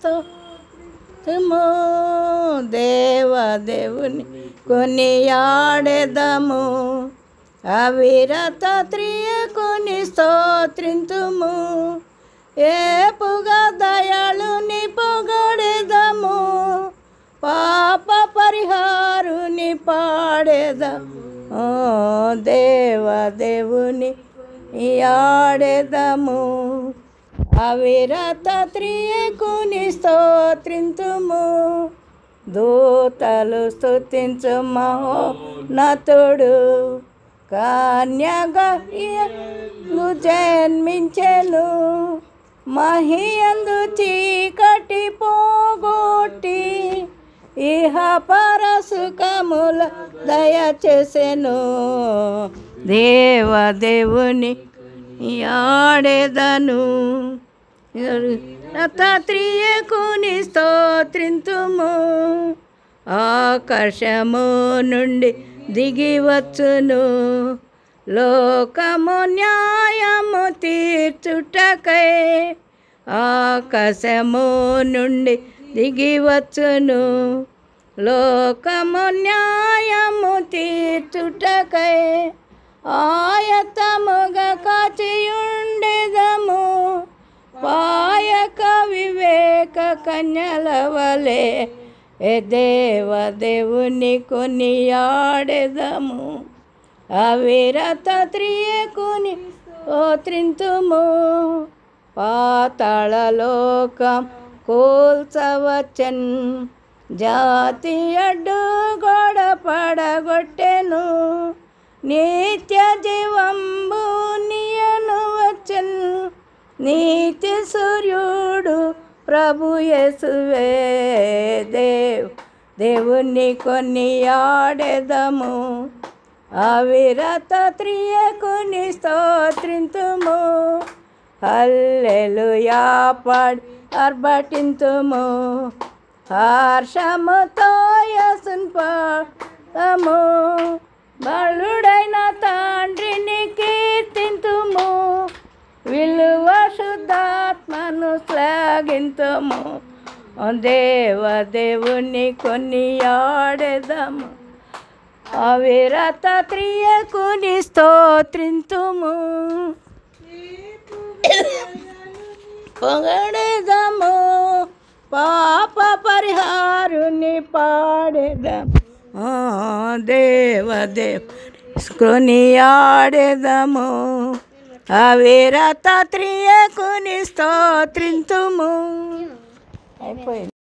స్తోత్రము దేవదేవుని కొనియాడెదము అవిరత త్రియకుని స్తోత్రింతుము ఏపుగా దయాళుని పొగడెదము పాప పరిహారుని పాడేదము ఓ దేవదేవుని ఆడేదము అవిరత త్రియకుని స్తోత్రింతుము దూతలు స్తుతించు మహోన్నతుడు కన్యగా జన్మించెను మహియందు చీకటి పోగొట్టి ఇహ పరసుకముల దయచేసెను దేవదేవుని ఆడేదను రథత్రియకుని స్తోత్రింతుము ఆకర్షము నుండి దిగివచ్చును లోకము న్యాయము తీర్చుటకై ఆకాశము నుండి దిగివచ్చును లోకము న్యాయము తీర్చుటకై ఆయతముగా కాచియుండెదము పాయక వివేక కన్యల వలె ఏ దేవ దేవుని కొనియాడెదము అవిరత త్రియకుని స్తోత్రింతుము పాతాళలోకం కూల్చవచ్చన్ జాతి అడ్డు గోడ పడగొట్టెను నిత్య జీవంబు నియను వచ్చన్ నీతి సూర్యుడు ప్రభు యేసువే దేవ్ దేవుని కొన్ని ఆడెదము అవిరత త్రియకుని స్తోత్రింతుము హల్లెలూయా పాడి అర్బటింతుము హర్షముతో యసున్ పాడము బలుడైన తండ్రిని కీర్తింతుము విలువ శుద్ధాత్మను శ్లాఘింతుము దేవ దేవుని కొన్ని ఆడెదము అవిరత త్రియకుని స్తోత్రింతుము పొగడెదము పాప పరిహారుని పాడెదము ఆ దేవదేవ్ కొని ఆడెదము అవిరత త్రియకుని స్తోత్రింతుము అయిపోయింది